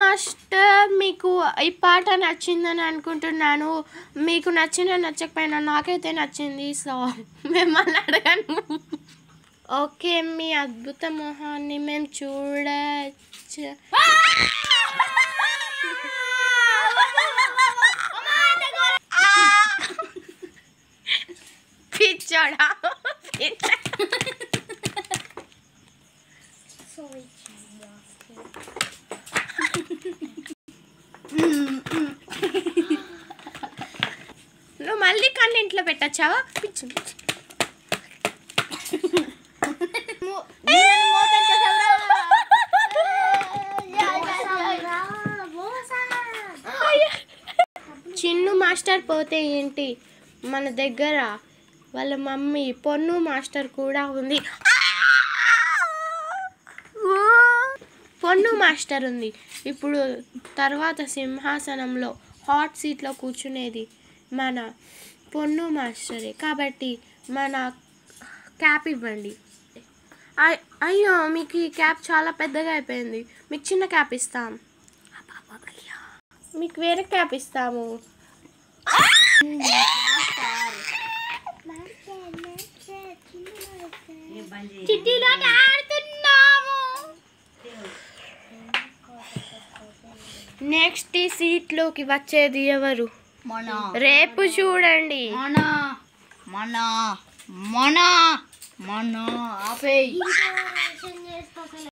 master మీకు ఈ పాట నచ్చిందని అనుకుంటున్నాను మీకు నచ్చిన నచ్చకపోయినా నాకైతే నచ్చింది సో మిమ్మల్ని అడగను ఓకే మీ అద్భుత మొహాన్ని మేము చూడచ్చు పిచ్చోడా పిచ్చ నువ్వు మళ్ళీ కన్నింట్లో పెట్టచ్చావా పిచ్చి పిచ్చి చిన్ను మాస్టర్ పోతే ఏంటి మన దగ్గర వాళ్ళ మమ్మీ పొన్ను మాస్టర్ కూడా ఉంది పొన్ను మాస్టర్ ఉంది ఇప్పుడు తర్వాత సింహాసనంలో హాట్ సీట్లో కూర్చునేది మన పొన్ను మాస్టరే కాబట్టి మన క్యాప్ ఇవ్వండి అయ్- అయ్యో మీకు ఈ క్యాప్ చాలా పెద్దగా అయిపోయింది మీకు చిన్న క్యాప్ ఇస్తాం మీకు వేరే క్యాప్ ఇస్తాము చిట్టీలో ఆడుతున్నాము నెక్స్ట్ ఈ సీట్లోకి వచ్చేది ఎవరు మన రేపు చూడండి మన మన మన మన ఆపేయ్